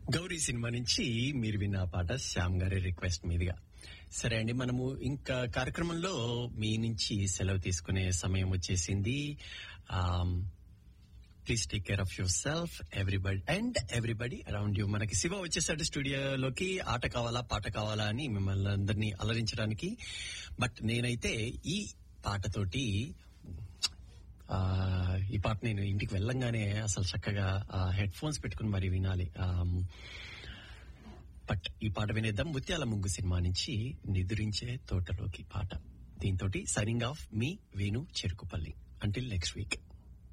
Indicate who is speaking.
Speaker 1: Gauri cinema నుంచి మీరు విన్న ఆ పాట శ్యామ్ గారి రిక్వెస్ట్ మీదుగా సరే అండి మనము ఇంకా కార్యక్రమంలో మీ నుంచి సెలవు తీసుకునే సమయం వచ్చేసింది please take care of yourself everybody and everybody around you మనకి శివ వచ్చేసాడు స్టూడియోలోకి ఆట కావాలా పాట కావాలా అని మిమ్మల్ని అందరినీ అలరించడానికి బట్ నేనైతే ఈ పాటతోటి ఆ, ఈ పాట నేను ఇంటికి వెళ్ళంగానే అసలు చక్కగా హెడ్ ఫోన్స్ పెట్టుకుని మరి వినాలి ఆమ్, బట్ ఈ పాట వినేద్దాం ముత్యాల ముగ్గు సినిమా నుంచి నిద్రించే తోటలోకి పాట దీంతో సైనింగ్ ఆఫ్ మీ Venu Cherukupalli until next week